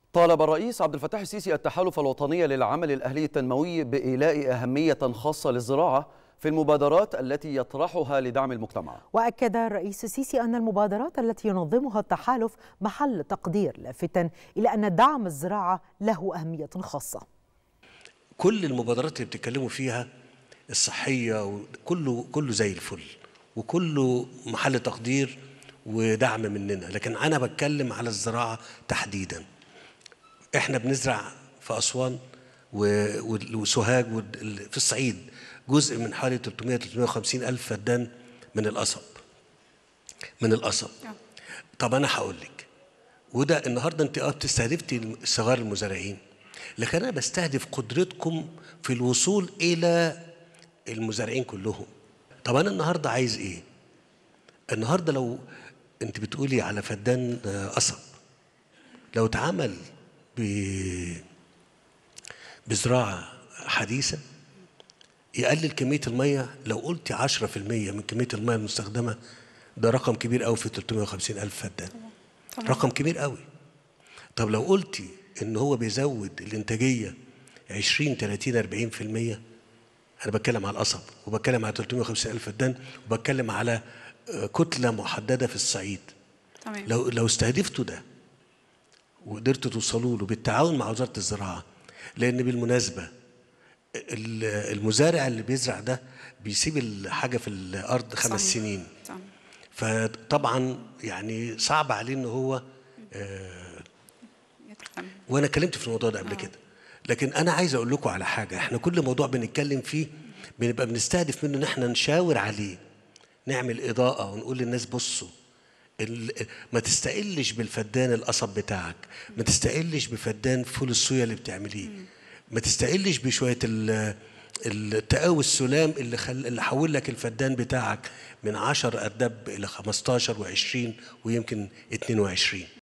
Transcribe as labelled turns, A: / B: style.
A: طالب الرئيس عبد الفتاح السيسي التحالف الوطني للعمل الأهلي التنموي بإيلاء أهمية خاصة للزراعة في المبادرات التي يطرحها لدعم المجتمع
B: وأكد الرئيس السيسي أن المبادرات التي ينظمها التحالف محل تقدير لافتا إلى أن دعم الزراعة له أهمية خاصة
C: كل المبادرات اللي بتتكلموا فيها الصحية كله كله زي الفل وكله محل تقدير ودعم مننا لكن أنا بتكلم على الزراعة تحديداً احنا بنزرع في اسوان وسوهاج في الصعيد جزء من حوالي 300 350 الف فدان من القصب من القصب طب انا هقول لك وده النهارده انت اه بتستهدفتي صغار المزارعين لكن انا بستهدف قدرتكم في الوصول الى المزارعين كلهم طب انا النهارده عايز ايه النهارده لو انت بتقولي على فدان قصب لو اتعمل بزراعة حديثة يقلل كمية المية لو قلت 10% من كمية المية المستخدمة ده رقم كبير قوي في 350 ألف فدان رقم كبير قوي طب لو قلتي إن هو بيزود الإنتاجية 20 30 40% أنا بتكلم على القصب وبتكلم على 350 ألف فدان وبتكلم على كتلة محددة في الصعيد
D: تمام.
C: لو لو استهدفتوا ده وقدرتوا توصلوا له بالتعاون مع وزاره الزراعه لان بالمناسبه المزارع اللي بيزرع ده بيسيب الحاجه في الارض خمس
D: صحيح.
C: سنين
D: صحيح.
C: فطبعا يعني صعب عليه ان هو آه
D: يتفهم.
C: وانا اتكلمت في الموضوع ده قبل كده لكن انا عايز اقول لكم على حاجه احنا كل موضوع بنتكلم فيه بنبقى بنستهدف منه ان احنا نشاور عليه نعمل اضاءه ونقول للناس بصوا ما تستقلش بالفدان القصب بتاعك ما تستقلش بفدان فول الصويا اللي بتعمليه ما تستقلش بشويه التقاوي السلام اللي خل... اللي حول لك الفدان بتاعك من 10 اردب الى 15 و20 ويمكن 22